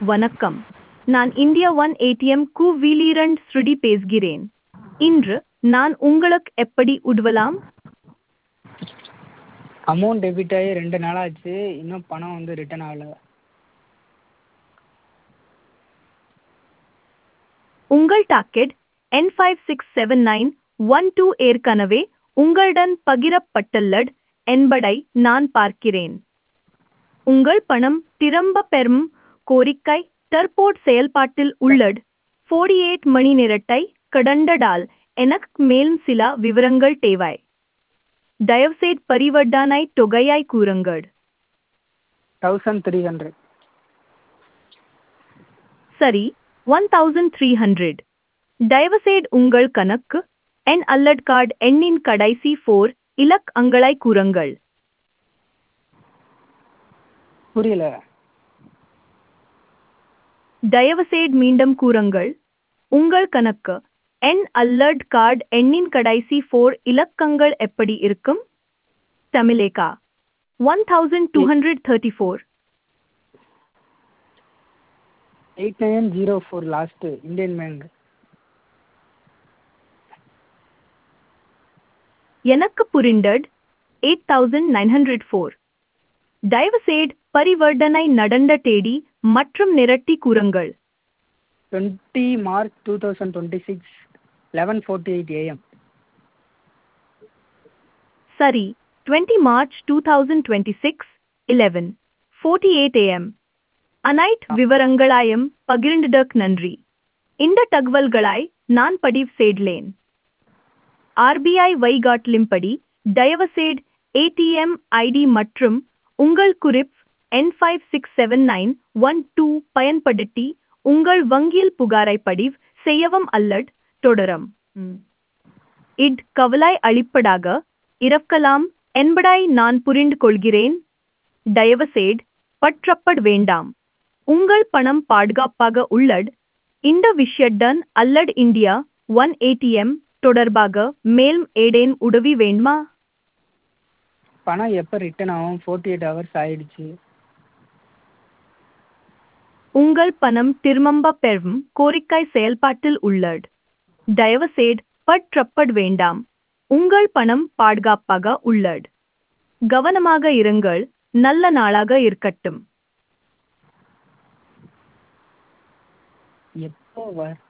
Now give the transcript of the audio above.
வணக்கம் நான் India one ATM கு வீலிரண்ட் ஸ்ருதி பேசுகிறேன் இன்று நான் உங்களுக்கு எப்படி உதவலாம் அமௌண்ட் டெபிட் ஆகி ரெண்டு நாளாச்சு இன்னும் பணம் வந்து ரிட்டர்ன் ஆகல உங்கள் docket N five six seven nine one two ஏற்கனவே உங்களுடன் பகிரப்பட்டுள்ளது என்பதை நான் பார்க்கிறேன் உங்கள் பணம் திரும்ப பெறும் கோரிக்கை தற்போது செயல்பாட்டில் உள்ளது ஃபோர்டி எயிட் மணி நேரத்தை கடந்ததால் எனக்கு மேலும் சில விவரங்கள் தேவை தயவுசெய்து பரிவர்த்தனை தொகையை கூறுங்கள் தௌசண்ட் த்ரீ ஹண்ட்ரட் சரி ஒன் தௌசண்ட் த்ரீ ஹண்ட்ரட் தயவுசெய்து உங்கள் கணக்கு என் அல்லட் கார்டு எண்ணின் கடைசி ஃபோர் இலக்கங்களை கூறுங்கள் புரியல தயவுசெய்து மீண்டும் கூறுங்கள் உங்கள் கணக்கு என் அல்லட் கார்டு எண்ணின் கடைசி ஃபோர் இலக்கங்கள் எப்படி இருக்கும் தமிழேகா one thousand two hundred thirty four eight nine zero four last Indian bank எனக்கு புரிந்தது eight thousand nine hundred four தயவுசெய்து பரிவர்த்தனை நடந்த தேதி மற்றும் நிரட்டி கூறுங்கள் twenty March two thousand twenty six eleven forty eight AM சரி twenty March two thousand twenty six eleven forty eight AM அனைத்து விவரங்களாயும் பகிர்ந்ததற்கு நன்றி இந்த தகவல்களை நான் பதிவு செய்தேன் ஆர்பிஐ வழிகாட்டலின்படி தயவுசெய்து ஏடிஎம் ஐடி மற்றும் உங்கள் குறிப் N five six seven nine one two பயன்படுத்தி உங்கள் வங்கியில் புகாரை பதிவு செய்யவும் அல்லது தொடரும் இட் கவலை அளிப்பதாக இருக்கலாம் என்பதை நான் புரிந்து கொள்கிறேன் தயவுசெய்து பற்றப்பட வேண்டாம் உங்கள் பணம் பாதுகாப்பாக உள்ளது இந்த விஷயத்துடன் அல்லது இந்தியா ஒன் ஏடிஎம் தொடர்பாக மேலும் ஏதேனும் உதவி வேண்டுமா பணம் எப்போ ரிட்டர்ன் ஆகும் ஃபோர்ட்டி எயிட் ஹவர்ஸ் ஆயிடுச்சு உங்கள் பணம் திரும்ப பெறும் கோரிக்கை செயல்பாட்டில் உள்ளது தயவுசெய்து பற்றப்பட வேண்டாம் உங்கள் பணம் பாதுகாப்பாக உள்ளது கவனமாக இருங்கள் நல்ல நாளாக இருக்கட்டும் எப்போ வ